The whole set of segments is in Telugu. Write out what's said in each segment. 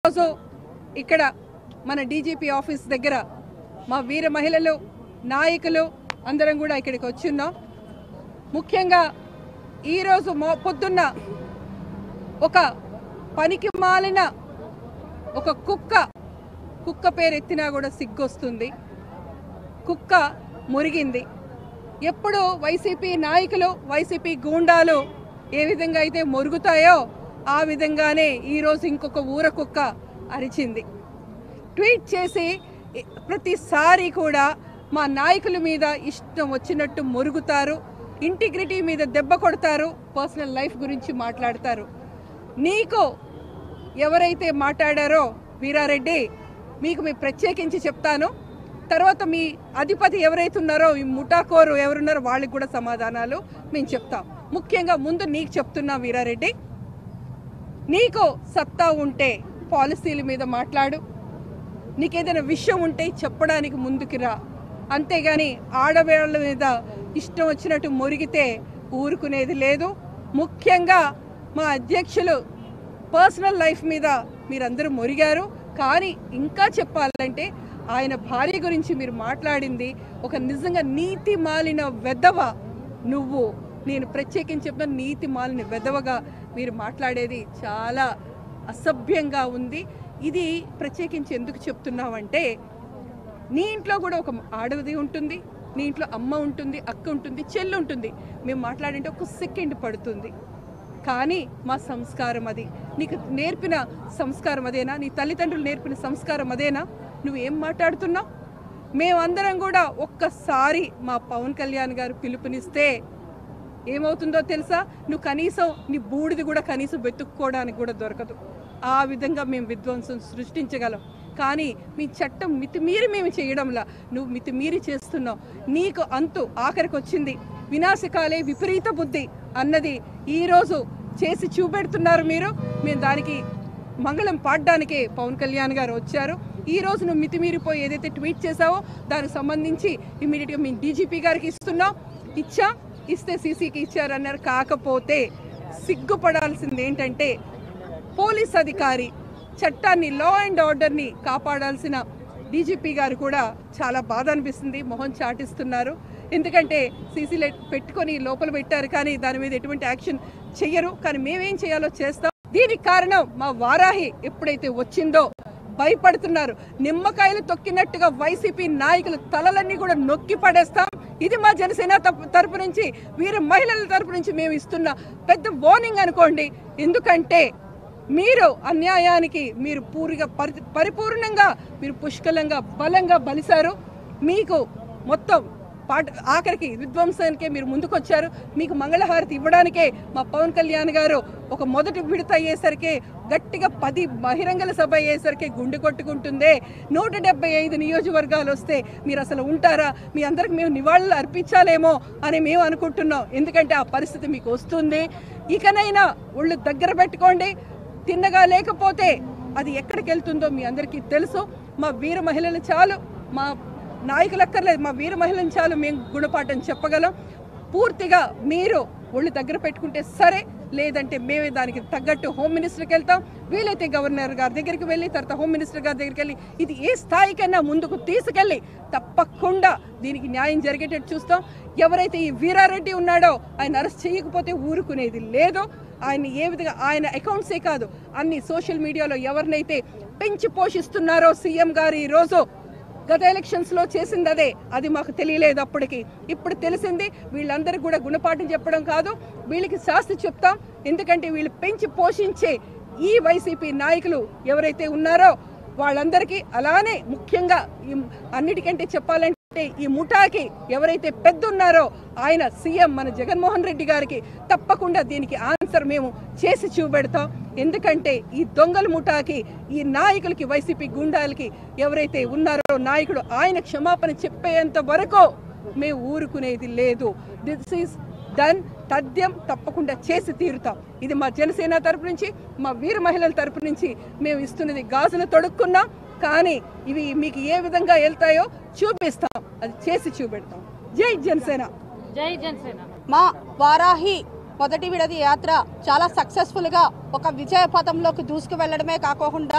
ఈరోజు ఇక్కడ మన డీజీపీ ఆఫీస్ దగ్గర మా వీర మహిళలు నాయకులు అందరం కూడా ఇక్కడికి వచ్చున్నాం ముఖ్యంగా ఈరోజు మో పొద్దున్న ఒక పనికి మాలిన ఒక కుక్క కుక్క పేరు ఎత్తినా కూడా సిగ్గొస్తుంది కుక్క మురిగింది ఎప్పుడు వైసీపీ నాయకులు వైసీపీ గూండాలు ఏ విధంగా అయితే మురుగుతాయో ఆ విధంగానే ఈరోజు ఇంకొక ఊర కుక్క అరిచింది ట్వీట్ చేసి ఇ- ప్రతిసారి కూడా మా నాయకుల మీద ఇష్టం వచ్చినట్టు మురుగుతారు ఇంటిగ్రిటీ మీద దెబ్బ కొడతారు పర్సనల్ లైఫ్ గురించి మాట్లాడతారు నీకు ఎవరైతే మాట్లాడారో వీరారెడ్డి మీకు మీ ప్రత్యేకించి చెప్తాను తర్వాత మీ అధిపతి ఎవరైతే ఉన్నారో ఈ ముఠాకోరు ఎవరున్నారో వాళ్ళకి కూడా సమాధానాలు మేము చెప్తాం ముఖ్యంగా ముందు నీకు చెప్తున్నా వీరారెడ్డి నీకు సత్తా ఉంటే పాలసీల మీద మాట్లాడు నీకేదైనా విషయం ఉంటే చెప్పడానికి ముందుకు రా అంతేగాని ఆడవాళ్ళ మీద ఇష్టం వచ్చినట్టు మురిగితే ఊరుకునేది లేదు ముఖ్యంగా మా అధ్యక్షులు పర్సనల్ లైఫ్ మీద మీరందరూ మురిగారు కానీ ఇంకా చెప్పాలంటే ఆయన భార్య గురించి మీరు మాట్లాడింది ఒక నిజంగా నీతి మాలిన వెదవ నువ్వు నేను ప్రత్యేకించి చెప్పిన నీతి మాలిన వెదవగా మీరు మాట్లాడేది చాలా అసభ్యంగా ఉంది ఇది ప్రత్యేకించి ఎందుకు చెప్తున్నావంటే నీ ఇంట్లో కూడా ఒక ఆడది ఉంటుంది నీ ఇంట్లో అమ్మ ఉంటుంది అక్క ఉంటుంది చెల్లి ఉంటుంది మేము మాట్లాడింటే ఒక సెకండ్ పడుతుంది కానీ మా సంస్కారం అది నీకు నేర్పిన సంస్కారం అదేనా నీ తల్లిదండ్రులు నేర్పిన సంస్కారం అదేనా నువ్వు ఏం మాట్లాడుతున్నావు మేమందరం కూడా ఒక్కసారి మా పవన్ కళ్యాణ్ గారు పిలుపునిస్తే ఏమవుతుందో తెలుసా నువ్వు కనీసం నీ బూడిది కూడా కనీసం వెతుక్కోవడానికి కూడా దొరకదు ఆ విధంగా మేము విధ్వంసం సృష్టించగలం కానీ మీ చట్టం మితిమీరి మేము చేయడంలా నువ్వు మితిమీరి చేస్తున్నావు నీకు అంతు ఆఖరికి వచ్చింది వినాశకాలే విపరీత బుద్ధి అన్నది ఈరోజు చేసి చూపెడుతున్నారు మీరు మేము దానికి మంగళం పాడడానికే పవన్ కళ్యాణ్ గారు వచ్చారు ఈ రోజు నువ్వు మితిమీరిపోయి ఏదైతే ట్వీట్ చేసావో దానికి సంబంధించి ఇమీడియట్గా మీ డీజీపీ గారికి ఇస్తున్నాం ఇచ్చా ఇస్తే సీసీకి ఇచ్చారన్నారు కాకపోతే సిగ్గుపడాల్సింది ఏంటంటే పోలీస్ అధికారి చట్టాన్ని లా అండ్ ఆర్డర్ని కాపాడాల్సిన డీజీపీ గారు కూడా చాలా బాధ అనిపిస్తుంది మొహం చాటిస్తున్నారు ఎందుకంటే సీసీలో పెట్టుకొని లోపల పెట్టారు కానీ దాని మీద ఎటువంటి యాక్షన్ చెయ్యరు కానీ మేమేం చేయాలో చేస్తాం దీనికి కారణం మా వారాహి ఎప్పుడైతే వచ్చిందో భయపడుతున్నారు నిమ్మకాయలు తొక్కినట్టుగా వైసీపీ నాయకుల తలలన్నీ కూడా నొక్కి పడేస్తాం ఇది మా జనసేన తరపు- తరపు నుంచి వీరు మహిళల తరపు నుంచి మేము ఇస్తున్న పెద్ద వార్నింగ్ అనుకోండి ఎందుకంటే మీరు అన్యాయానికి మీరు పూరిగా పరి పరిపూర్ణంగా మీరు పుష్కలంగా బలంగా బలిశారు మీకు మొత్తం పాట ఆఖరికి విధ్వంసానికే మీరు ముందుకొచ్చారు మీకు మంగళహారతి ఇవ్వడానికే మా పవన్ కళ్యాణ్ గారు ఒక మొదటి విడత అయ్యేసరికి గట్టిగా పది బహిరంగల సభ అయ్యేసరికి గుండె కొట్టుకుంటుందే నూట డెబ్బై ఐదు నియోజకవర్గాలు వస్తే మీరు అసలు ఉంటారా మీ అందరికి మేము నివాళులు అర్పించాలేమో అని మేము అనుకుంటున్నాం ఎందుకంటే ఆ పరిస్థితి మీకు వస్తుంది ఇకనైనా ఒళ్ళు దగ్గర పెట్టుకోండి తిన్నగా లేకపోతే అది ఎక్కడికి వెళ్తుందో మీ అందరికీ తెలుసు మా వీర మహిళలు చాలు మా నాయకులు అక్కర్లేదు మా వీర మహిళలు చాలు మేము గుణపాఠం చెప్పగలం పూర్తిగా మీరు ఒళ్ళు దగ్గర పెట్టుకుంటే సరే లేదంటే మేమే దానికి తగ్గట్టు హోమ్ మినిస్టర్కి వెళ్తాం వీలైతే గవర్నర్ గారి దగ్గరికి వెళ్ళి తర్వాత హోమ్ మినిస్టర్ గారి దగ్గరికి వెళ్ళి ఇది ఏ స్థాయికైనా ముందుకు తీసుకెళ్ళి తప్పకుండా దీనికి న్యాయం జరిగేటట్టు చూస్తాం ఎవరైతే ఈ వీరారెడ్డి ఉన్నాడో ఆయన అరెస్ట్ చేయకపోతే ఊరుకునేది లేదు ఆయన ఏ విధంగా ఆయన అకౌంట్సే కాదు అన్ని సోషల్ మీడియాలో ఎవరినైతే పెంచి పోషిస్తున్నారో సీఎం గారు ఈ రోజు గత ఎలక్షన్స్ లో చేసింది అదే అది మాకు తెలియలేదు అప్పటికి ఇప్పుడు తెలిసింది వీళ్ళందరికీ కూడా గుణపాఠం చెప్పడం కాదు వీళ్ళకి శాస్తి చెప్తాం ఎందుకంటే వీళ్ళు పెంచి పోషించే ఈ వైసీపీ నాయకులు ఎవరైతే ఉన్నారో వాళ్ళందరికీ అలానే ముఖ్యంగా ఈ అన్నిటికంటే చెప్పాలంటే ఈ ముఠాకి ఎవరైతే పెద్ద ఉన్నారో ఆయన సీఎం మన జగన్మోహన్ రెడ్డి గారికి తప్పకుండా దీనికి ఆన్సర్ మేము చేసి చూపెడతాం ఎందుకంటే ఈ దొంగల ముఠాకి ఈ నాయకులకి వైసీపీ గుండాలకి ఎవరైతే ఉన్నారో నాయకుడు ఆయన క్షమాపణ చెప్పేంత వరకు మేము ఊరుకునేది లేదు దిస్ ఈస్ డన్ తథ్యం తప్పకుండా చేసి తీరుతాం ఇది మా జనసేన తరపు నుంచి మా వీర మహిళల తరపు నుంచి మేము ఇస్తున్నది గాజులు తొడుక్కున్నాం కానీ ఇవి మీకు ఏ విధంగా వెళ్తాయో చూపిస్తాం అది చేసి చూపెడతాం జై జనసేన జై జనసేన మా వారాహి మొదటి విడది యాత్ర చాలా సక్సెస్ఫుల్గా ఒక విజయ పథంలోకి దూసుకు వెళ్ళడమే కాకుండా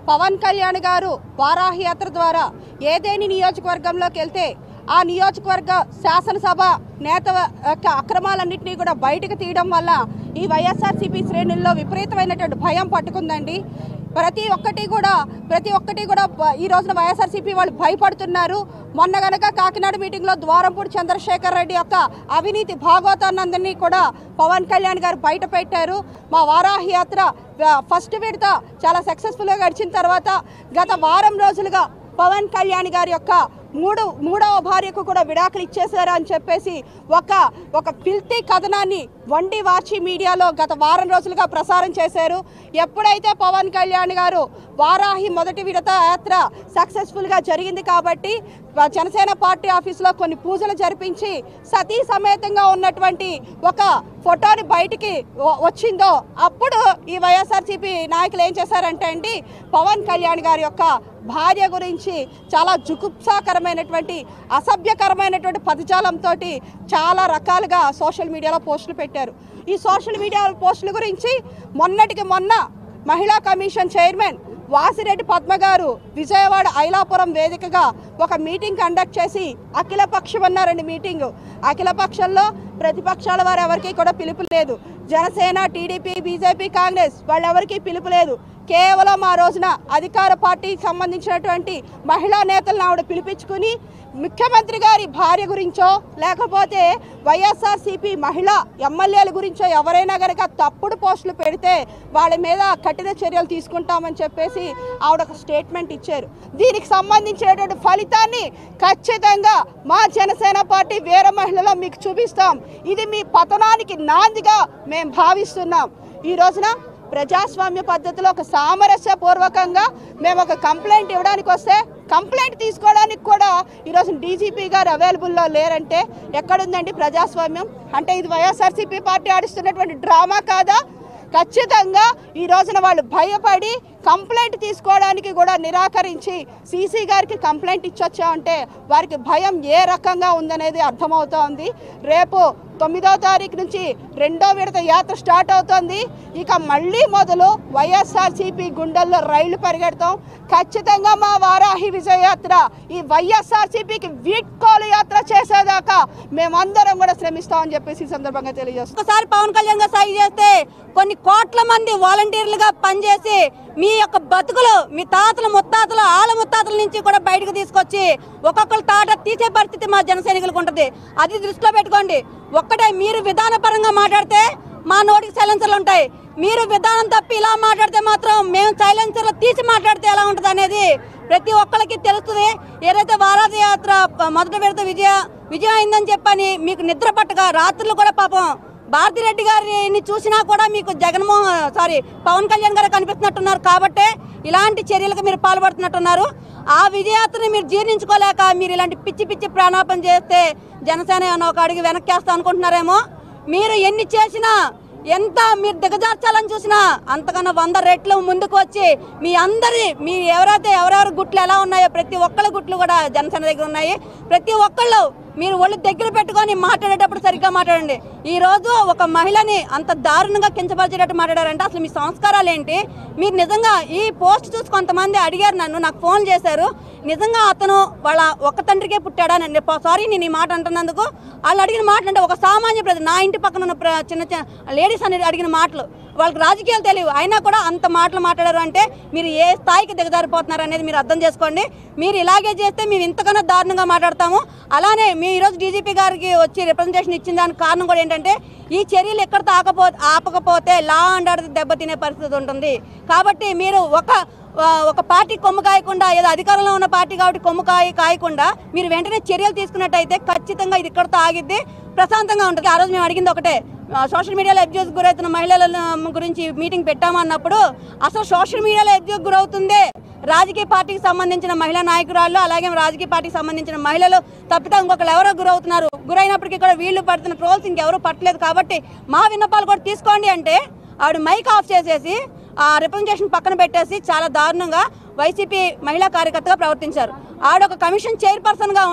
పవన్ కళ్యాణ్ గారు వారాహి యాత్ర ద్వారా ఏదేని నియోజకవర్గంలోకి వెళ్తే ఆ నియోజకవర్గ శాసనసభ నేత యొక్క అక్రమాలన్నింటినీ కూడా బయటకు తీయడం వల్ల ఈ వైఎస్ఆర్సీపీ శ్రేణుల్లో విపరీతమైనటువంటి భయం పట్టుకుందండి ప్రతి ఒక్కటి కూడా ప్రతి ఒక్కటి కూడా బ- ఈ రోజున వైఎస్ఆర్సీపీ వాళ్ళు భయపడుతున్నారు మొన్న గనక కాకినాడ మీటింగ్లో ద్వారంపూడి చంద్రశేఖర్ రెడ్డి యొక్క అవినీతి భాగవతానందని కూడా పవన్ కళ్యాణ్ గారు బయట పెట్టారు మా వారాహి యాత్ర ఆ, ఫస్ట్ విడత చాలా సక్సెస్ఫుల్గా గడిచిన తర్వాత గత వారం రోజులుగా పవన్ కళ్యాణ్ గారి యొక్క మూడు మూడవ భార్యకు కూడా విడాకులు ఇచ్చేశారు అని చెప్పేసి ఒక ఒక ఫిల్తీ కథనాన్ని వండి వార్చి మీడియాలో గత వారం రోజులుగా ప్రసారం చేశారు ఎప్పుడైతే పవన్ కళ్యాణ్ గారు వారాహి మొదటి విడత యాత్ర సక్సెస్ఫుల్గా జరిగింది కాబట్టి వ- జనసేన పార్టీ ఆఫీసులో కొన్ని పూజలు జరిపించి సతీ సమేతంగా ఉన్నటువంటి ఒక ఫోటోని బయటికి వ- వచ్చిందో అప్పుడు ఈ వైఎస్ఆర్సీపీ నాయకులు ఏం చేశారంటే అండి పవన్ కళ్యాణ్ గారి యొక్క భార్య గురించి చాలా జుగుప్సాకరమైనటువంటి అసభ్యకరమైనటువంటి పదజాలంతో చాలా రకాలుగా సోషల్ మీడియాలో పోస్టులు పెట్టారు ఈ సోషల్ మీడియా పోస్టుల గురించి మొన్నటికి మొన్న మహిళా కమిషన్ చైర్మన్ వాసిరెడ్డి పద్మ గారు విజయవాడ ఐలాపురం వేదికగా ఒక మీటింగ్ కండక్ట్ చేసి అఖిల పక్షం అన్నారండి మీటింగ్ అఖిల పక్షంలో ప్రతిపక్షాల వారు ఎవరికి కూడా పిలుపు లేదు జనసేన టీడీపీ బీజేపీ కాంగ్రెస్ వాళ్ళెవరికీ పిలుపు లేదు కేవలం ఆ రోజున అధికార పార్టీకి సంబంధించినటువంటి మహిళా నేతలను ఆవిడ పిలిపించుకుని ముఖ్యమంత్రి గారి భార్య గురించో లేకపోతే వైఎస్ఆర్సీపీ మహిళా ఎమ్మెల్యేల గురించో ఎవరైనా కనుక తప్పుడు పోస్టులు పెడితే వాళ్ళ మీద కఠిన చర్యలు తీసుకుంటామని చెప్పేసి ఆవిడ ఒక స్టేట్మెంట్ ఇచ్చారు దీనికి సంబంధించినటువంటి ఫలితాన్ని ఖచ్చితంగా మా జనసేన పార్టీ వేరే మహిళలో మీకు చూపిస్తాం ఇది మీ పతనానికి నాందిగా మేము భావిస్తున్నాం ఈ రోజున ప్రజాస్వామ్య పద్ధతిలో ఒక సామరస్య పూర్వకంగా మేము ఒక కంప్లైంట్ ఇవ్వడానికి వస్తే కంప్లైంట్ తీసుకోవడానికి కూడా ఈరోజు డీజీపీ గారు అవైలబుల్లో లేరంటే ఎక్కడుందండి ప్రజాస్వామ్యం అంటే ఇది వైఎస్ఆర్సీపీ పార్టీ ఆడిస్తున్నటువంటి డ్రామా కాదా ఖచ్చితంగా ఈ రోజున వాళ్ళు భయపడి కంప్లైంట్ తీసుకోవడానికి కూడా నిరాకరించి సీసీ గారికి కంప్లైంట్ ఇచ్చొచ్చామంటే వారికి భయం ఏ రకంగా ఉందనేది అర్థమవుతోంది రేపు తొమ్మిదో తారీఖు నుంచి రెండో విడత యాత్ర స్టార్ట్ అవుతోంది ఇక మళ్ళీ మొదలు వైఎస్ఆర్సీపీ గుండెల్లో రైళ్లు పరిగెడతాం ఖచ్చితంగా మా వారాహి విజయయాత్ర ఈ వైఎస్ఆర్సీపీకి వీడ్కోలు యాత్ర చేసేదాకా మేమందరం కూడా శ్రమిస్తామని చెప్పేసి ఈ సందర్భంగా తెలియజేస్తాం ఒకసారి పవన్ కళ్యాణ్ గారు సాయి చేస్తే కొన్ని కోట్ల మంది వాలంటీర్లుగా పనిచేసి మీ యొక్క బతుకులు మీ తాతలు ముత్తాతలు ఆల ముత్తాతల నుంచి కూడా బయటకు తీసుకొచ్చి ఒక్కొక్కరు తాట తీసే పరిస్థితి మా జన సైనికులకు ఉంటుంది అది దృష్టిలో పెట్టుకోండి ఒక్కటే మీరు విధానపరంగా మాట్లాడితే మా నోటికి సైలెన్సర్లు ఉంటాయి మీరు విధానం తప్పి ఇలా మాట్లాడితే మాత్రం మేము సైలెన్సర్లు తీసి మాట్లాడితే ఎలా ఉంటుంది అనేది ప్రతి ఒక్కరికి తెలుస్తుంది ఏదైతే వారాది యాత్ర ప- మొదట విడత విజయ విజయం అయిందని చెప్పని మీకు నిద్ర పట్టక రాత్రులు కూడా పాపం భారతిరెడ్డి గారిని చూసినా కూడా మీకు జగన్మోహన్ సారీ పవన్ కళ్యాణ్ గారు కనిపిస్తున్నట్టున్నారు కాబట్టే ఇలాంటి చర్యలకు మీరు పాల్పడుతున్నట్టున్నారు ఆ విజయాత్రని మీరు జీర్ణించుకోలేక మీరు ఇలాంటి పిచ్చి పిచ్చి ప్రాణాపం చేస్తే జనసేన ఏమన్నా ఒక అడుగు వెనక్కేస్తా అనుకుంటున్నారేమో మీరు ఎన్ని చేసినా ఎంత మీరు దిగజార్చాలని చూసినా అంతకన్నా వంద రెట్లు ముందుకు వచ్చి మీ అందరి మీ ఎవరైతే ఎవరెవరి గుట్లు ఎలా ఉన్నాయో ప్రతి ఒక్కళ్ళ గుట్లు కూడా జనసేన దగ్గర ఉన్నాయి ప్రతి ఒక్కళ్ళు మీరు ఒళ్ళు దగ్గర పెట్టుకొని మాట్లాడేటప్పుడు సరిగ్గా మాట్లాడండి ఈ రోజు ఒక మహిళని అంత దారుణంగా కించపరిచేటట్టు మాట్లాడారంటే అసలు మీ సంస్కారాలు ఏంటి మీరు నిజంగా ఈ పోస్ట్ చూసి కొంతమంది అడిగారు నన్ను నాకు ఫోన్ చేశారు నిజంగా అతను వాళ్ళ ఒక్క తండ్రికే పుట్టాడా నేను సారీ నేను ఈ మాట అంటున్నందుకు వాళ్ళు అడిగిన మాటలు అంటే ఒక సామాన్య ప్రజలు నా ఇంటి పక్కన ఉన్న ప్ర- చిన్న చిన్న లేడీస్ అనేది అడిగిన మాటలు వాళ్ళకి రాజకీయాలు తెలియవు అయినా కూడా అంత మాటలు మాట్లాడారు అంటే మీరు ఏ స్థాయికి దిగజారిపోతున్నారు అనేది మీరు అర్థం చేసుకోండి మీరు ఇలాగే చేస్తే మేము ఇంతకన్నా దారుణంగా మాట్లాడతాము అలానే మీ ఈరోజు డీజీపీ గారికి వచ్చి రిప్రజెంటేషన్ ఇచ్చిన దానికి కారణం కూడా ఏంటంటే ఈ చర్యలు ఎక్కడ తాకపో ఆపకపోతే లా అండ్ ఆర్డర్ దెబ్బతినే పరిస్థితి ఉంటుంది కాబట్టి మీరు ఒక ఆ, ఒక పార్టీ కొమ్ము కాయకుండా ఏదో అధికారంలో ఉన్న పార్టీ కాబట్టి కొమ్ము కాయ కాయకుండా మీరు వెంటనే చర్యలు తీసుకున్నట్టయితే ఖచ్చితంగా ఇది ఇక్కడతో ఆగిద్ది ప్రశాంతంగా ఉంటుంది ఆ రోజు మేము అడిగింది ఒకటే ఆ, సోషల్ మీడియాలో అబ్యూస్ గురవుతున్న మహిళల గురించి మీటింగ్ పెట్టామన్నప్పుడు అసలు సోషల్ మీడియాలో అబ్యూస్ గురవుతుందే రాజకీయ పార్టీకి సంబంధించిన మహిళా నాయకురాళ్ళు అలాగే రాజకీయ పార్టీకి సంబంధించిన మహిళలు తప్పితే ఇంకొకరు ఎవరో గురవుతున్నారు గురైనప్పటికీ కూడా వీళ్ళు పడుతున్న ట్రోల్స్ ఇంకెవరూ పట్టలేదు కాబట్టి మా విన్నపాలు కూడా తీసుకోండి అంటే ఆవిడ మైక్ ఆఫ్ చేసేసి ఆ రిప్రజెంటేషన్ పక్కన పెట్టేసి చాలా దారుణంగా వైసీపీ మహిళా కార్యకర్తగా ప్రవర్తించారు ఆవిడ ఒక కమిషన్ చైర్పర్సన్ గా ఉండి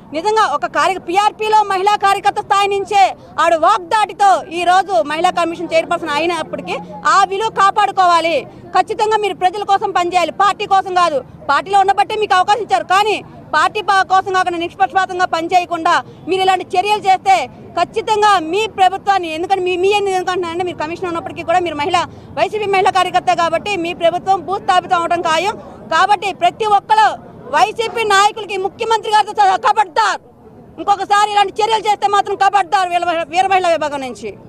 నిజంగా ఒక కార్య పిఆర్పీలో మహిళా కార్యకర్త స్థాయి నుంచే ఆడు వాగ్దాటితో ఈ రోజు మహిళా కమిషన్ చైర్పర్సన్ అయినప్పటికీ ఆ విలువ కాపాడుకోవాలి ఖచ్చితంగా మీరు ప్రజల కోసం పనిచేయాలి పార్టీ కోసం కాదు పార్టీలో ఉండబట్టే మీకు అవకాశం ఇచ్చారు కానీ పార్టీ పా- కోసం కాకుండా నిష్పక్షపాతంగా పనిచేయకుండా మీరు ఇలాంటి చర్యలు చేస్తే ఖచ్చితంగా మీ ప్రభుత్వాన్ని ఎందుకంటే మీ మీ ఎందుకు ఎందుకంటున్నారంటే మీరు కమిషన్ ఉన్నప్పటికీ కూడా మీరు మహిళ వైసీపీ మహిళా కార్యకర్త కాబట్టి మీ ప్రభుత్వం భూస్థాపితం అవడం ఖాయం కాబట్టి ప్రతి ఒక్కరు వైసీపీ నాయకులకి ముఖ్యమంత్రి గారితో కబడ్దార్ ఇంకొకసారి ఇలాంటి చర్యలు చేస్తే మాత్రం కబడ్దార్ వీర వీర మహిళా విభాగం నుంచి